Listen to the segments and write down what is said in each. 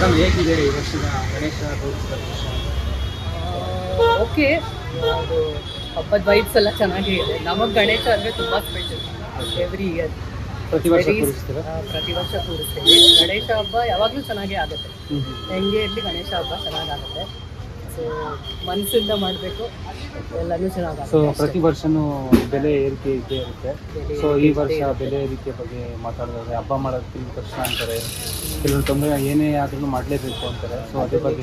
Madam ಹೇಗಿದೆ ಈ ವರ್ಷದ ಗಣೇಶ ಉತ್ಸವ ಓಕೆ ಅದು ಹಬ್ಬದ ವೈಬ್ಸ್ ಎಲ್ಲ ಚೆನ್ನಾಗೇ ಇದೆ ನಮಗೆ ಗಣೇಶ ಅಂದರೆ ತುಂಬ ಸ್ಪೆಷಲ್ ಎವ್ರಿ ಇಯರ್ ಪ್ರತಿ ವರ್ಷ ಕೂರಿಸ್ತೀರಾ ಪ್ರತಿ ವರ್ಷ ಕೂರಿಸ್ತೀವಿ ಗಣೇಶ ಹಬ್ಬ ಯಾವಾಗಲೂ ಚೆನ್ನಾಗೇ ಆಗುತ್ತೆ ಹ್ಮ್ ಹ್ಮ್. ಹೆಂಗೆ ಇರಲಿ ಗಣೇಶ ಹಬ್ಬ ಚೆನ್ನಾಗಾಗುತ್ತೆ ಸೊ ಮನಸ್ಸಿಂದ ಮಾಡಬೇಕು ಎಲ್ಲನೂ ಸೊ ಚೆನ್ನಾಗಾಗುತ್ತೆ ಪ್ರತಿ ವರ್ಷನೂ ಬೆಲೆ ಏರಿಕೆ ಇದ್ದೇ ಇರುತ್ತೆ ಬೆಲೆ ಸೊ ಈ ಏರಿಕೆ ವರ್ಷ ಇರುತ್ತೆ. ಬೆಲೆ ಏರಿಕೆ ಬಗ್ಗೆ ಮಾತಾಡಿದ್ರೆ ಹಬ್ಬ ಮಾಡೋದು ತುಂಬ ಕಷ್ಟ ಅಂತಾರೆ ಕೆಲವರು ತೊಂದರೆ ಏನೇ ಆದ್ರೂ ಮಾಡಲೇಬೇಕು ಅಂತಾರೆ ಸೊ ಅದ್ರ ಬಗ್ಗೆ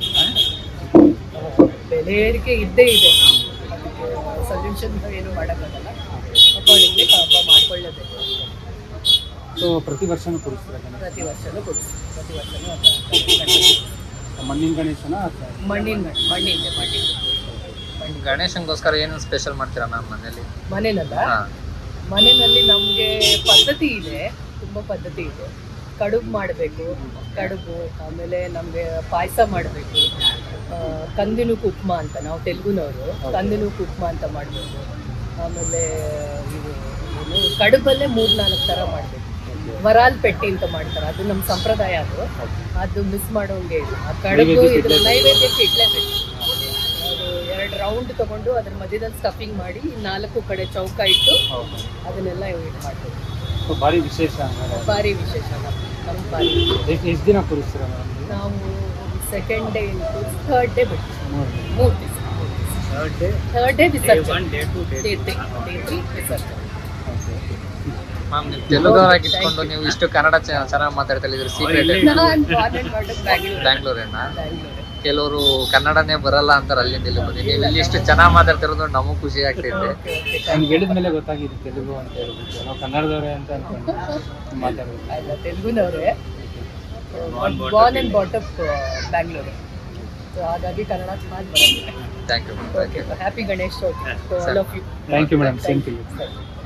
ಬೆಲೆ ಏರಿಕೆ ಇದ್ದೇ ಇದೆ ಸೊಲ್ಯೂಷನ್ ಏನು ಮಾಡೋಕ್ಕಾಗಲ್ಲ ಅಕಾರ್ಡಿಂಗ್ಲಿ ಹಬ್ಬ ಮಾಡ್ಕೊಳ್ಳೇಬೇಕು ಸೊ ಪ್ರತಿ ವರ್ಷನೂ ಕೂರಿಸ್ತಾರೆ ಗಣೇಶ ಪ್ರತಿ ವರ್ಷನೂ ಕೊಡ್ತೀವಿ ಪ್ರತಿ ವರ್ಷನೂ ಹಬ್ಬ ಮಣ್ಣಿನ ಗಣೇಶನ ಅಥವಾ ಮಣ್ಣಿನ ಗಣ್- ಮಣ್ಣಿಂದೆ ಮಣ್ಣಿಂದ ಮಣ್ಣಿನ ಗಣೇಶನ್ಗೋಸ್ಕರ ಏನು ಸ್ಪೆಷಲ್ ಮಾಡ್ತೀರಾ ಮ್ಯಾಮ್ ಮನೇಲಿ ಮನೆನಲ್ಲ ಹಾ ಮನೆಯಲ್ಲಿ ನಮಗೆ ಪದ್ಧತಿ ಇದೆ ತುಂಬ ಪದ್ಧತಿ ಇದೆ ಕಡುಬು ಮಾಡಬೇಕು ಕಡುಬು ಆಮೇಲೆ ನಮಗೆ ಪಾಯಸ ಮಾಡಬೇಕು ಕಂದಿನೂಕು ಉಪ್ಮಾ ಅಂತ ನಾವು ತೆಲುಗುನವರು ಕಂದಿನೂಕು ಉಪ್ಮಾ ಅಂತ ಮಾಡಬೇಕು ಆಮೇಲೆ ಇದು ಏನು ಕಡುಬಲ್ಲೇ ಮೂರು ನಾಲ್ಕು ಥರ ಮಾಡಬೇಕು ವರಾಲ್ ಪೆಟ್ಟಿ ಅಂತ ಮಾಡ್ತಾರೆ ಅದು ನಮ್ಮ ಸಂಪ್ರದಾಯ ಅದು ಅದು ಮಿಸ್ ಮಾಡೋಂಗೆ ಇಲ್ಲ ಆ ಕಡುಬು ನೈವೇದ್ಯಕ್ಕೆ ಇದ್ರ ಇಡ್ಲೇಬೇಕು. ನೈವೇದ್ಯಕ್ಕೆ ಇಡ್ಲೇಬೇಕು ಅದು ಎರಡು ರೌಂಡ್ ತಗೊಂಡು ಅದ್ರ ಮಧ್ಯದಲ್ಲಿ ಸ್ಟಫಿಂಗ್ ಮಾಡಿ ನಾಲ್ಕು ಕಡೆ ಚೌಕ ಇಟ್ಟು ಹೌದು ಅದನ್ನೆಲ್ಲ ಇದು ಮಾಡ್ಬೇಕು ಸೊ ಭಾರಿ ವಿಶೇಷ ಹಂಗಾರೆ ಭಾರಿ ವಿಶೇಷ ನಮ್ಗೆ ಭಾರಿ ಎಷ್ಟು ಎಷ್ಟು ದಿನ ಕೂರಿಸ್ತೀರಾ ಮೇಡಮ್ ನೀವು ನಾವು second day into third day ಬಿಟ್ಟು ಮೂರು ಮೂರು ದಿವಸ ಥರ್ಡ್ ಡೇ ಥರ್ಡ್ ಡೇ ವಿಸರ್ಜನೆ day two day three day three ವಿಸರ್ಜನೆ ಮ್ಯಾಮ್ ನೀವು ತೆಲುಗುರಾಗಿ ಇಟ್ಕೊಂಡು ನೀವು ಇಷ್ಟು ಕನ್ನಡ ಚೆನ್ನಾಗಿ ಮಾತಾಡ್ತಾ ಇದ್ರ ಸೀಕ್ರೆಟ್ ನಾನು ಬಾರ್ನ್ ಅಂಡ್ ಬ್ಯಾಂಗ್ಳೂರ್ ಬ್ಯಾಂಗ್ಳೂರೇನ ಬ್ಯಾಂಗ್ಳೂರ್ ಕೆಲವರು ಕನ್ನಡನೇ ಬರಲ್ಲ ಅಂತಾರೆ ಅಲ್ಲಿಂದ ಇಲ್ಲಿ ಬಂದು ನೀವು ಇಲ್ಲಿ ಇಷ್ಟು ಚೆನ್ನಾಗಿ ಮಾತಾಡ್ತಿರೋದು ನಮಗೂ ಖುಷಿ ಆಗ್ತೈತೆ ಓಕೆ ಓಕೆ ನಂಗೆ ಹೇಳಿದ ಮೇಲೆ ಗೊತ್ತಾಗಿದೆ ತೆಲುಗು ಅಂತ ಹೇಳ್ಬಿಟ್ಟು ನಾವು ಕನ್ನಡದವರೇ ಅಂತ ಅನ್ಕೊಂಡು ಮಾತಾಡೋದು ಅಲ್ಲ ತೆಲುಗುನವರೇ born and brought up Bangalore so ಹಾಗಾಗಿ ಕನ್ನಡ ಚೆನ್ನಾಗಿ ಬರುತ್ತೆ thank you thank you happy Ganesh Chauthi all of you thank you madam same to you Thank you.